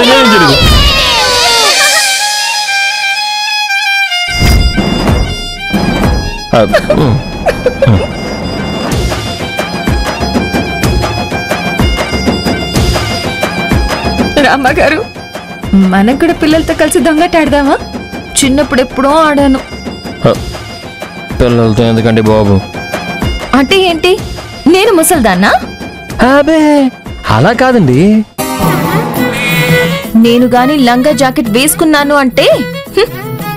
అన్యాయం జరిగింది ఆ, ఉమ్. రామ్మగారు మనం కూడా పిల్లలతో కలిసి దొంగట ఆడదామా చిన్నప్పుడు ఎప్పుడో ఆడాను ఆ, పిల్లలతో ఎందుకండి బాబు అంటే ఏంటి నేను ముసల్దాన్నా అబే అలా కాదండి నేను గాని లంగా జాకెట్ వేసుకున్నాను అంటే హ్మ్,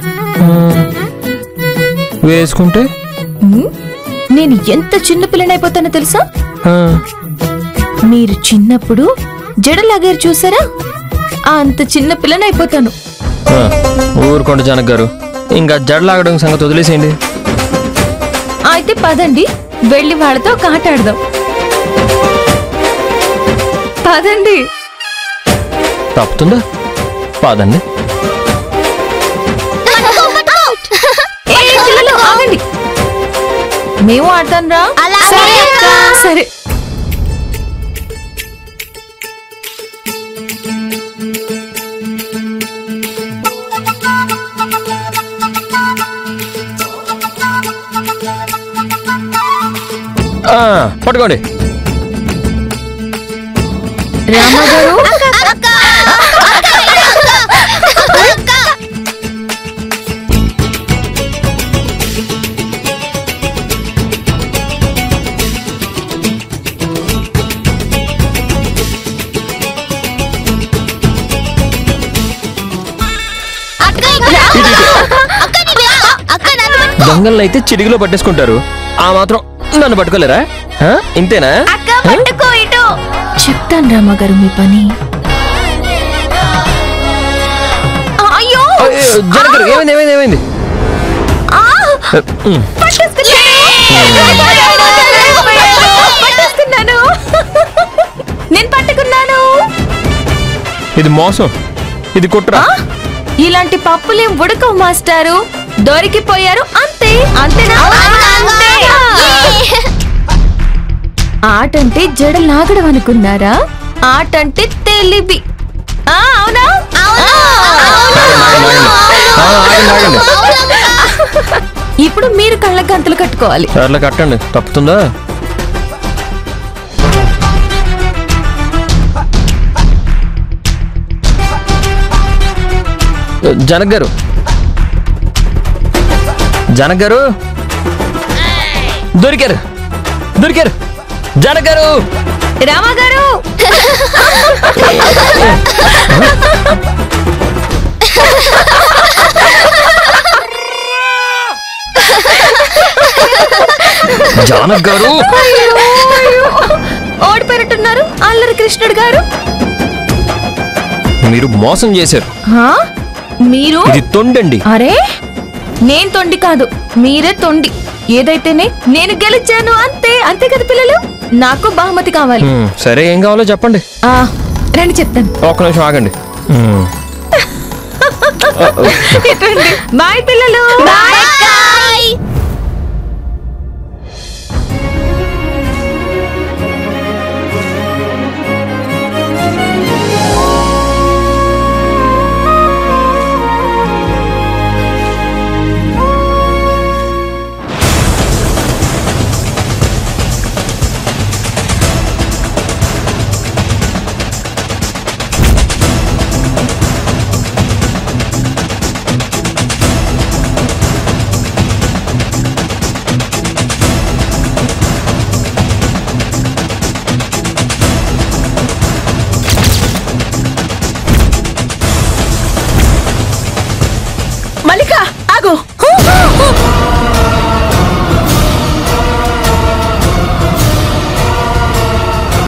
వేసుకుంటే హ్మ్, నేను ఎంత చిన్న పిల్లనైపోతానో తెలుసా ఆ, మీరు చిన్నప్పుడు జడలాగారు చూసారా అంత చిన్న పిల్లనైపోతాను ఆ, ఊరుకోండి జనక్ గారు ఇంకా జడలాగడం సంగతి వదిలేసేయండి అయితే పదండి వెళ్ళి వాళ్ళతో ఒక ఆట ఆడదాం పదండి తప్పుతుందా పాదండి ఏ, పిల్లలు, ఆగండి మేము ఆడతాం రా సరే అక్క. సరే ఆ, పట్టుకోండి రామగారు దొంగలను అయితే చిటికలో పట్టేసుకుంటారు ఆ మాత్రం నన్ను పట్టుకోలేరా ఆ, ఇంతేనా చెప్తాను రామగారు మీ పని అయ్యో అయ్యో, జనక్ గారు ఏమైంది ఏమైంది ఏమైంది ఆ! ఉమ్, పట్టేస్తున్నాను నేను పట్టుకున్నాను ఇది మోసం ఇది కుట్ర ఆ? ఇలాంటి పప్పులేం ఉడకవు మాస్టారు దొరికిపోయారు అంతే అంతేనా అంతే. ఆట అంటే జడ లాగడం అనుకున్నారా ఆట అంటే తెలివి ఆ, అవునా ఆ, ఆగండి, ఆ, ఆగండి, ఆగండి. ఇప్పుడు మీరు కళ్ళ గంతలు కట్టుకోవాలి అట్లా కట్టండి తప్పుతుందా జనక్ గారు జనక్ గారు దొరికారు దొరికారు జనక్ గారు రామా గారు జానక్ గారు ఓడిపోయినట్టున్నారు అల్లరి కృష్ణుడు గారు మీరు మోసం చేశారు హా? మీరు ఇది తొండండి అరే నేను తొండి కాదు మీరే తొండి ఏదైతేనే నేను గెలిచాను అంతే అంతే కదా పిల్లలు నాకు బహుమతి కావాలి హ్మ్, సరే ఏం కావాలో చెప్పండి ఆ రండి చెప్తాను ఒక్క నిమిషం ఆగండి హ్మ్. ఇటువంటి. బాయ్ పిల్లలు మల్లిక ఆగు